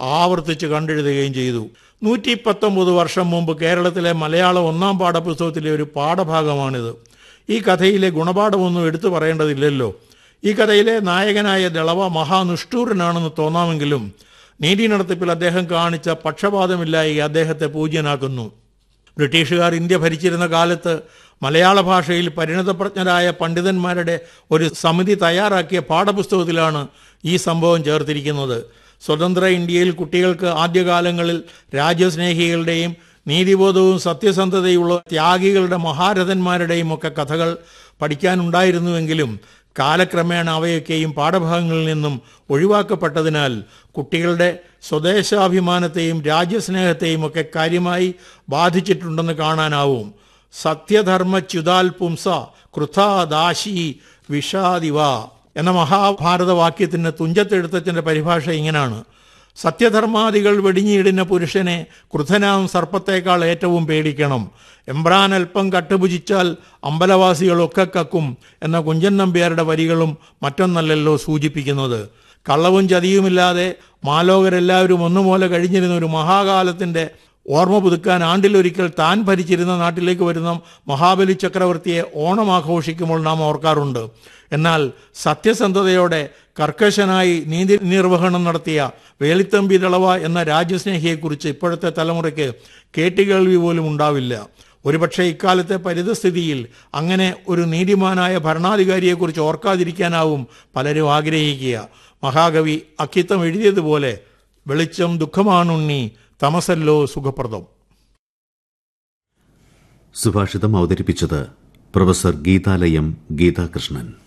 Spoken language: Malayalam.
ആവർത്തിച്ച് കണ്ടെഴുതുകയും ചെയ്തു നൂറ്റി പത്തൊമ്പത് വർഷം മുമ്പ് കേരളത്തിലെ മലയാളം ഒന്നാം പാഠപുസ്തകത്തിലെ ഒരു പാഠഭാഗമാണിത് ഈ കഥയിലെ ഗുണപാഠമൊന്നും എടുത്തു പറയേണ്ടതില്ലല്ലോ ഈ കഥയിലെ നായകനായ ദളവ മഹാനിഷ്ഠൂരനാണെന്ന് തോന്നാമെങ്കിലും നീതി നടത്തിപ്പിൽ അദ്ദേഹം കാണിച്ച പക്ഷപാതമില്ലായി അദ്ദേഹത്തെ പൂജ്യനാക്കുന്നു ബ്രിട്ടീഷുകാർ ഇന്ത്യ ഭരിച്ചിരുന്ന കാലത്ത് മലയാള ഭാഷയിൽ പരിണതപ്രജ്ഞരായ പണ്ഡിതന്മാരുടെ ഒരു സമിതി തയ്യാറാക്കിയ പാഠപുസ്തകത്തിലാണ് ഈ സംഭവം ചേർത്തിരിക്കുന്നത് സ്വതന്ത്ര ഇന്ത്യയിൽ കുട്ടികൾക്ക് ആദ്യകാലങ്ങളിൽ രാജ്യസ്നേഹികളുടെയും നീതിബോധവും സത്യസന്ധതയുള്ള ത്യാഗികളുടെ മഹാരഥന്മാരുടെയും ഒക്കെ കഥകൾ പഠിക്കാനുണ്ടായിരുന്നുവെങ്കിലും കാലക്രമേണ അവയൊക്കെയും പാഠഭാഗങ്ങളിൽ നിന്നും ഒഴിവാക്കപ്പെട്ടതിനാൽ കുട്ടികളുടെ സ്വദേശാഭിമാനത്തെയും രാജ്യസ്നേഹത്തെയും ഒക്കെ കാര്യമായി ബാധിച്ചിട്ടുണ്ടെന്ന് കാണാനാവും സത്യധർമ്മച്യുതാൽ പുംസ കൃഥാദാശി വിഷാദിവ എന്ന മഹാഭാരത വാക്യത്തിന് തുഞ്ചത്തെഴുത്തച്ഛൻ്റെ പരിഭാഷ ഇങ്ങനെയാണ് സത്യധർമാദികൾ വെടിഞ്ഞിടുന്ന പുരുഷനെ ക്രുധനാം സർപ്പത്തേക്കാൾ ഏറ്റവും പേടിക്കണം എംബ്രാൻ അല്പം കട്ടുപുജിച്ചാൽ അമ്പലവാസികളൊക്കെ കക്കും എന്ന കുഞ്ചൻ നമ്പ്യാരുടെ വരികളും മറ്റൊന്നല്ലല്ലോ സൂചിപ്പിക്കുന്നത് കള്ളവും ചതിയുമില്ലാതെ മാലോകരെല്ലാവരും ഒന്നുപോലെ കഴിഞ്ഞിരുന്ന ഒരു മഹാകാലത്തിൻ്റെ ഓർമ്മ പുതുക്കാൻ ആണ്ടിലൊരിക്കൽ താൻ ഭരിച്ചിരുന്ന നാട്ടിലേക്ക് വരുന്ന മഹാബലി ചക്രവർത്തിയെ ഓണം ആഘോഷിക്കുമ്പോൾ നാം ഓർക്കാറുണ്ട് എന്നാൽ സത്യസന്ധതയോടെ കർക്കശനായി നീതി നിർവഹണം നടത്തിയ വേലിത്തമ്പി ദളവ എന്ന രാജ്യസ്നേഹിയെക്കുറിച്ച് ഇപ്പോഴത്തെ തലമുറയ്ക്ക് കേട്ടുകേൾവി പോലും ഉണ്ടാവില്ല ഒരുപക്ഷെ ഇക്കാലത്തെ പരിതസ്ഥിതിയിൽ അങ്ങനെ ഒരു നീതിമാനായ ഭരണാധികാരിയെക്കുറിച്ച് ഓർക്കാതിരിക്കാനാവും പലരും ആഗ്രഹിക്കുക മഹാകവി അക്കിത്തം എഴുതിയതുപോലെ വെളിച്ചം ദുഃഖമാണുണ്ണി തമസല്ലോ സുഖപ്രദം സുഭാഷിതം അവതരിപ്പിച്ചത് പ്രൊഫസർ ഗീതാലയം ഗീതാകൃഷ്ണൻ